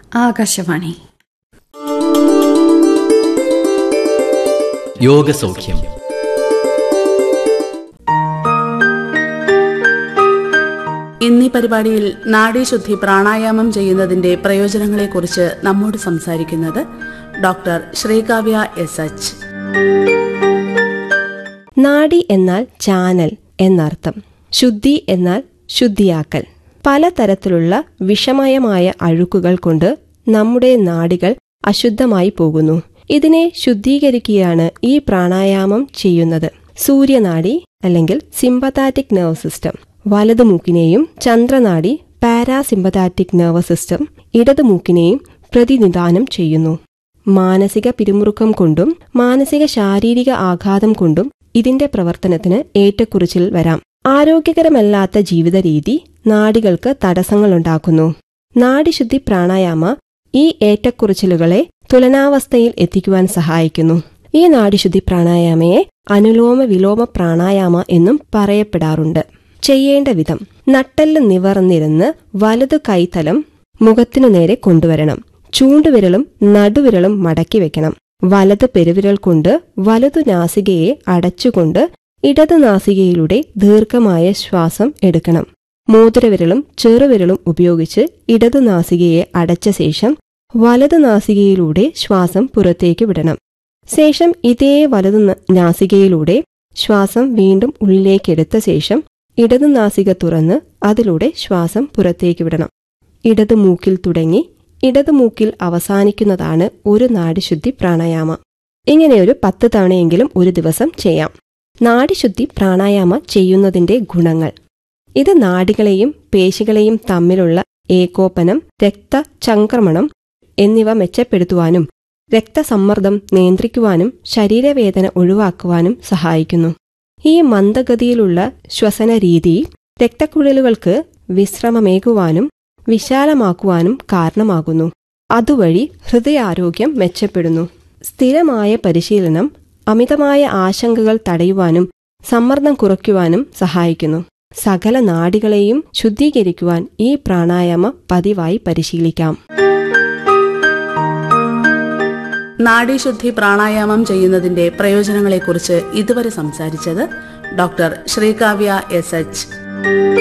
ആകാശവാണി യോഗസൗഖ്യം ഇന്നീ പരിപാടിയിൽ നാഡീശുദ്ധി പ്രാണായാമം ചെയ്യുന്നതിന്റെ പ്രയോജനങ്ങളെക്കുറിച്ച് നമ്മോട് സംസാരിക്കുന്നത് ഡോക്ടർ ശ്രീകാവ്യ എസ് എച്ച് നാഡി എന്നാൽ ചാനൽ എന്നർത്ഥം ശുദ്ധി എന്നാൽ ശുദ്ധിയാക്കൽ പലതരത്തിലുള്ള വിഷമയമായ അഴുക്കുകൾ കൊണ്ട് നമ്മുടെ നാഡികൾ അശുദ്ധമായി പോകുന്നു ഇതിനെ ശുദ്ധീകരിക്കുകയാണ് ഈ പ്രാണായാമം ചെയ്യുന്നത് സൂര്യനാഡി അല്ലെങ്കിൽ സിമ്പതാറ്റിക് നെർവ് സിസ്റ്റം വലതു മൂക്കിനെയും ചന്ദ്രനാഡി പാരാസിമ്പതാറ്റിക് നെർവ് സിസ്റ്റം ഇടതു മൂക്കിനെയും പ്രതിനിധാനം ചെയ്യുന്നു മാനസിക പിരിമുറുക്കം കൊണ്ടും മാനസിക ശാരീരിക ആഘാതം കൊണ്ടും ഇതിന്റെ പ്രവർത്തനത്തിന് ഏറ്റക്കുറിച്ചിൽ വരാം ആരോഗ്യകരമല്ലാത്ത ജീവിത രീതി നാഡികൾക്ക് തടസ്സങ്ങളുണ്ടാക്കുന്നു നാഡിശുദ്ധി പ്രാണായാമ ഈ ഏറ്റക്കുറിച്ചിലുകളെ തുലനാവസ്ഥയിൽ എത്തിക്കുവാൻ സഹായിക്കുന്നു ഈ നാഡിശുദ്ധി പ്രാണായാമയെ അനുലോമ വിലോമ പ്രാണായാമ എന്നും പറയപ്പെടാറുണ്ട് ചെയ്യേണ്ട വിധം നട്ടെല്ല് നിവർന്നിരുന്ന് വലതു കൈത്തലം മുഖത്തിനു നേരെ കൊണ്ടുവരണം ചൂണ്ടുവിരലും നടുവിരലും മടക്കി വെക്കണം വലത് പെരുവിരൽ കൊണ്ട് വലതു നാസികയെ അടച്ചുകൊണ്ട് ഇടത് നാസികയിലൂടെ ദീർഘമായ ശ്വാസം എടുക്കണം മോതിരവിരലും ചെറുവിരലും ഉപയോഗിച്ച് ഇടതു നാസികയെ അടച്ച ശേഷം വലതു നാസികയിലൂടെ ശ്വാസം പുറത്തേക്ക് വിടണം ശേഷം ഇതേ വലതു ന- നാസികയിലൂടെ ശ്വാസം വീണ്ടും ഉള്ളിലേക്കെടുത്ത ശേഷം ഇടതു നാസിക തുറന്ന് അതിലൂടെ ശ്വാസം പുറത്തേക്ക് വിടണം ഇടതു മൂക്കിൽ തുടങ്ങി ഇടതു മൂക്കിൽ അവസാനിക്കുന്നതാണ് ഒരു നാഡിശുദ്ധി പ്രാണായാമ ഇങ്ങനെ ഒരു പത്ത് തവണയെങ്കിലും ഒരു ദിവസം ചെയ്യാം നാഡിശുദ്ധി പ്രാണായാമ ചെയ്യുന്നതിന്റെ ഗുണങ്ങൾ ഇത് നാഡികളെയും പേശികളെയും തമ്മിലുള്ള ഏകോപനം രക്തചംക്രമണം എന്നിവ മെച്ചപ്പെടുത്തുവാനും രക്തസമ്മർദ്ദം നിയന്ത്രിക്കുവാനും ശരീരവേദന ഒഴിവാക്കുവാനും സഹായിക്കുന്നു ഈ മന്ദഗതിയിലുള്ള ശ്വസന രീതി രക്തക്കുഴലുകൾക്ക് വിശ്രമമേകുവാനും വിശാലമാക്കുവാനും കാരണമാകുന്നു അതുവഴി ഹൃദയാരോഗ്യം മെച്ചപ്പെടുന്നു സ്ഥിരമായ പരിശീലനം അമിതമായ ആശങ്കകൾ തടയുവാനും സമ്മർദ്ദം കുറയ്ക്കുവാനും സഹായിക്കുന്നു സകല നാഡികളെയും ശുദ്ധീകരിക്കുവാൻ ഈ പ്രാണായാമ പതിവായി പരിശീലിക്കാം നാഡീശുദ്ധി പ്രാണായാമം ചെയ്യുന്നതിന്റെ പ്രയോജനങ്ങളെക്കുറിച്ച് ഇതുവരെ സംസാരിച്ചത് ഡോക്ടർ ശ്രീകാവ്യ എസ് എച്ച്